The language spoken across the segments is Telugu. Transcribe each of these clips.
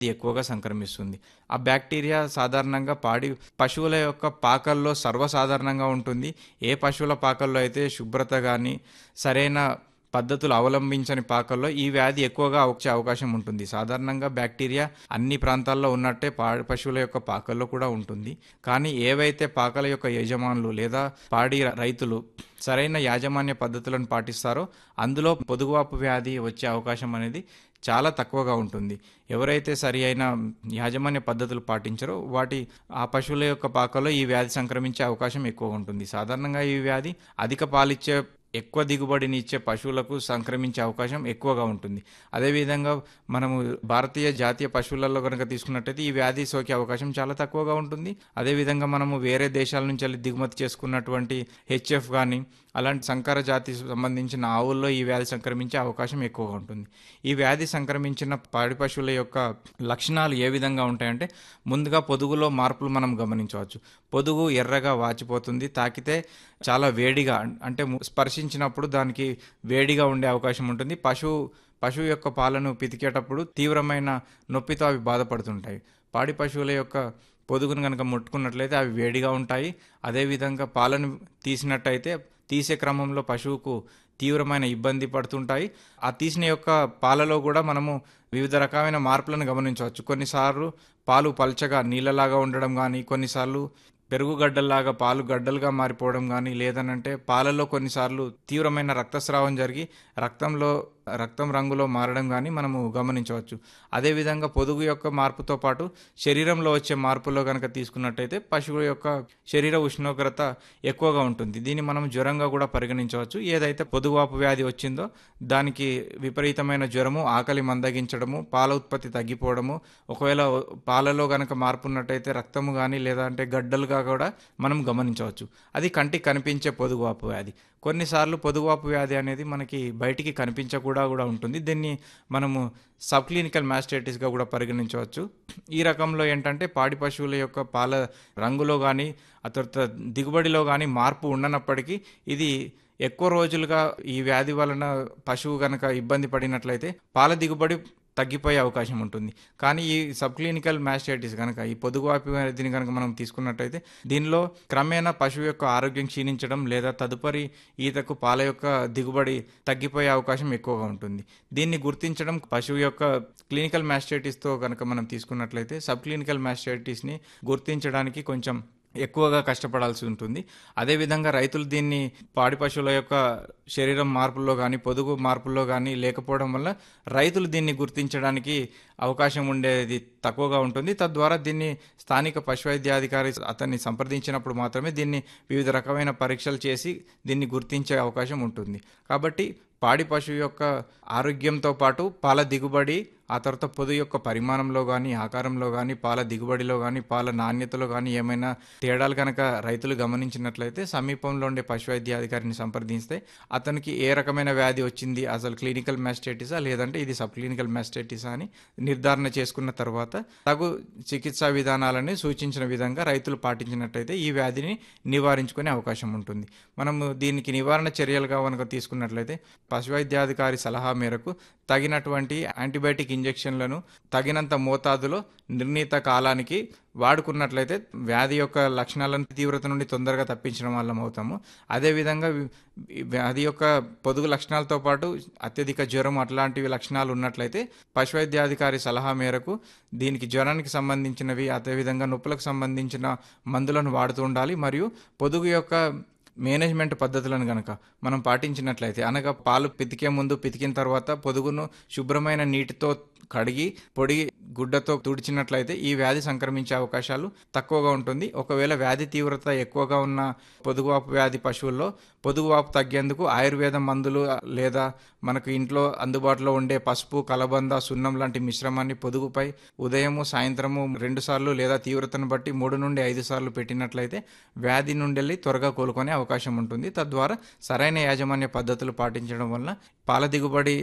ఎక్కువగా సంక్రమిస్తుంది ఆ బ్యాక్టీరియా సాధారణంగా పాడి పశువుల యొక్క పాకల్లో సర్వసాధారణంగా ఉంటుంది ఏ పశువుల పాకల్లో అయితే శుభ్రత కానీ సరైన పద్ధతులు అవలంబించని పాకల్లో ఈ వ్యాధి ఎక్కువగా వచ్చే అవకాశం ఉంటుంది సాధారణంగా బ్యాక్టీరియా అన్ని ప్రాంతాల్లో ఉన్నట్టే పాడి పశువుల యొక్క పాకల్లో కూడా ఉంటుంది కానీ ఏవైతే పాకల యొక్క యజమానులు లేదా పాడి రైతులు సరైన యాజమాన్య పద్ధతులను పాటిస్తారో అందులో పొదుగువాపు వ్యాధి వచ్చే అవకాశం అనేది చాలా తక్కువగా ఉంటుంది ఎవరైతే సరి అయిన యాజమాన్య పద్ధతులు పాటించారో వాటి ఆ పశువుల యొక్క పాకలో ఈ వ్యాధి సంక్రమించే అవకాశం ఎక్కువ ఉంటుంది సాధారణంగా ఈ వ్యాధి అధిక పాలిచ్చే ఎక్కువ దిగుబడిని ఇచ్చే పశువులకు సంక్రమించే అవకాశం ఎక్కువగా ఉంటుంది అదేవిధంగా మనము భారతీయ జాతీయ పశువులలో కనుక తీసుకున్నట్టయితే ఈ వ్యాధి సోకే అవకాశం చాలా తక్కువగా ఉంటుంది అదేవిధంగా మనము వేరే దేశాల నుంచి వెళ్ళి దిగుమతి చేసుకున్నటువంటి హెచ్ఎఫ్ కానీ అలాంటి సంకర జాతి సంబంధించిన ఆవుల్లో ఈ వ్యాధి సంక్రమించే అవకాశం ఎక్కువగా ఉంటుంది ఈ వ్యాధి సంక్రమించిన పాడి పశువుల యొక్క లక్షణాలు ఏ విధంగా ఉంటాయంటే ముందుగా పొదుగులో మార్పులు మనం గమనించవచ్చు పొదుగు ఎర్రగా వాచిపోతుంది తాకితే చాలా వేడిగా అంటే స్పర్శించినప్పుడు దానికి వేడిగా ఉండే అవకాశం ఉంటుంది పశువు పశువు యొక్క పాలను పితికేటప్పుడు తీవ్రమైన నొప్పితో అవి బాధపడుతుంటాయి పాడి పశువుల యొక్క పొదుగును కనుక ముట్టుకున్నట్లయితే అవి వేడిగా ఉంటాయి అదేవిధంగా పాలను తీసినట్టయితే తీసే క్రమంలో పశువుకు తీవ్రమైన ఇబ్బంది పడుతుంటాయి ఆ తీసిన యొక్క పాలలో కూడా మనము వివిధ రకమైన మార్పులను గమనించవచ్చు కొన్నిసార్లు పాలు పల్చగా నీళ్ళలాగా ఉండడం కానీ కొన్నిసార్లు పెరుగు గడ్డల్లాగా పాలు గడ్డలుగా మారిపోవడం కానీ లేదనంటే పాలలో కొన్నిసార్లు తీవ్రమైన రక్తస్రావం జరిగి రక్తంలో రక్తం రంగులో మారడం కానీ మనము గమనించవచ్చు అదేవిధంగా పొదుగు యొక్క మార్పుతో పాటు శరీరంలో వచ్చే మార్పులో కనుక తీసుకున్నట్టయితే పశువు యొక్క శరీర ఉష్ణోగ్రత ఎక్కువగా ఉంటుంది దీన్ని మనం జ్వరంగా కూడా పరిగణించవచ్చు ఏదైతే పొదుగువాపు వ్యాధి వచ్చిందో దానికి విపరీతమైన జ్వరము ఆకలి మందగించడము పాల ఉత్పత్తి తగ్గిపోవడము ఒకవేళ పాలలో కనుక మార్పు ఉన్నట్టయితే రక్తము కానీ లేదా అంటే గడ్డలుగా కూడా మనం గమనించవచ్చు అది కంటికి కనిపించే పొదుగువాపు వ్యాధి కొన్నిసార్లు పొదుగువాపు వ్యాధి అనేది మనకి బయటికి కనిపించకుండా కూడా ఉంటుంది దీన్ని మనము సబ్ క్లినికల్ మ్యాస్టైటిస్గా కూడా పరిగణించవచ్చు ఈ రకంలో ఏంటంటే పాడి పశువుల యొక్క పాల రంగులో కానీ ఆ తర్వాత దిగుబడిలో కానీ మార్పు ఉండనప్పటికీ ఇది ఎక్కువ రోజులుగా ఈ వ్యాధి వలన పశువు కనుక ఇబ్బంది పడినట్లయితే పాల దిగుబడి తగ్గిపోయే అవకాశం ఉంటుంది కానీ ఈ సబ్ క్లినికల్ మ్యాస్టైటిస్ కనుక ఈ పొదుగువాపి వ్యాధిని కనుక మనం తీసుకున్నట్టయితే దీనిలో క్రమేణా పశువు యొక్క ఆరోగ్యం క్షీణించడం లేదా తదుపరి ఈతకు పాల యొక్క దిగుబడి తగ్గిపోయే అవకాశం ఎక్కువగా ఉంటుంది దీన్ని గుర్తించడం పశువు యొక్క క్లినికల్ మ్యాస్టైటిస్తో కనుక మనం తీసుకున్నట్లయితే సబ్ క్లినికల్ మ్యాస్టైటిస్ని గుర్తించడానికి కొంచెం ఎక్కువగా కష్టపడాల్సి ఉంటుంది అదేవిధంగా రైతులు దీన్ని పాడి పశువుల యొక్క శరీరం మార్పుల్లో కానీ పొదుగు మార్పుల్లో కానీ లేకపోవడం వల్ల రైతులు దీన్ని గుర్తించడానికి అవకాశం ఉండేది తక్కువగా ఉంటుంది తద్వారా దీన్ని స్థానిక పశువైద్యాధికారి అతన్ని సంప్రదించినప్పుడు మాత్రమే దీన్ని వివిధ రకమైన పరీక్షలు చేసి దీన్ని గుర్తించే అవకాశం ఉంటుంది కాబట్టి పాడి పశువు యొక్క ఆరోగ్యంతో పాటు పాల దిగుబడి ఆ తర్వాత పొదు యొక్క పరిమాణంలో కానీ ఆకారంలో కానీ పాల దిగుబడిలో కానీ పాల నాణ్యతలో కానీ ఏమైనా తేడాలు కనుక రైతులు గమనించినట్లయితే సమీపంలో ఉండే పశు వైద్యాధికారిని సంప్రదిస్తే అతనికి ఏ రకమైన వ్యాధి వచ్చింది అసలు క్లినికల్ మ్యాస్టైటిసా లేదంటే ఇది సబ్ క్లినికల్ మ్యాస్టైటిసా అని నిర్ధారణ చేసుకున్న తర్వాత తగు చికిత్సా విధానాలని సూచించిన విధంగా రైతులు పాటించినట్లయితే ఈ వ్యాధిని నివారించుకునే అవకాశం ఉంటుంది మనము దీనికి నివారణ చర్యలుగా కనుక తీసుకున్నట్లయితే పశువైద్యాధికారి సలహా మేరకు తగినటువంటి యాంటీబయాటిక్ ఇంజెక్షన్లను తగినంత మోతాదులో నిర్ణీత కాలానికి వాడుకున్నట్లయితే వ్యాధి యొక్క లక్షణాలను తీవ్రత నుండి తొందరగా తప్పించడం వల్ల అవుతాము అదేవిధంగా వ్యాధి యొక్క పొదుగు లక్షణాలతో పాటు అత్యధిక జ్వరం అట్లాంటివి లక్షణాలు ఉన్నట్లయితే పశువైద్యాధికారి సలహా మేరకు దీనికి జ్వరానికి సంబంధించినవి అదేవిధంగా నొప్పులకు సంబంధించిన మందులను వాడుతూ ఉండాలి మరియు పొదుగు యొక్క మేనేజ్మెంట్ పద్ధతులను కనుక మనం పాటించినట్లయితే అనగా పాలు పితికే ముందు పితికిన తర్వాత పొదుగును శుభ్రమైన నీటితో కడిగి పొడి గుడ్డతో తుడిచినట్లయితే ఈ వ్యాధి సంక్రమించే అవకాశాలు తక్కువగా ఉంటుంది ఒకవేళ వ్యాధి తీవ్రత ఎక్కువగా ఉన్న పొదుగువాపు వ్యాధి పశువుల్లో పొదుగువాపు తగ్గేందుకు ఆయుర్వేద మందులు లేదా మనకు ఇంట్లో అందుబాటులో ఉండే పసుపు కలబంద సున్నం లాంటి మిశ్రమాన్ని పొదుగుపై ఉదయము సాయంత్రము రెండు సార్లు లేదా తీవ్రతను బట్టి మూడు నుండి ఐదు సార్లు పెట్టినట్లయితే వ్యాధి నుండి త్వరగా కోలుకునే అవకాశం ఉంటుంది తద్వారా సరైన యాజమాన్య పద్ధతులు పాటించడం వల్ల పాల దిగుబడి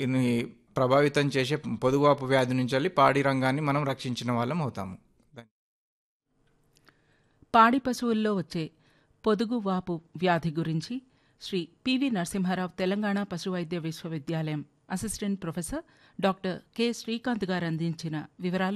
ప్రభావితం చేసే పొదుగువాపు వ్యాధి నుంచి వెళ్ళి పాడి రంగాన్ని మనం రక్షించిన వాళ్ళం అవుతాము పాడి పశువుల్లో వచ్చే పొదుగువాపు వ్యాధి గురించి శ్రీ పివి నరసింహారావు తెలంగాణ పశువైద్య విశ్వవిద్యాలయం assistant professor doctor K Srikanth garu అందించిన వివరాలు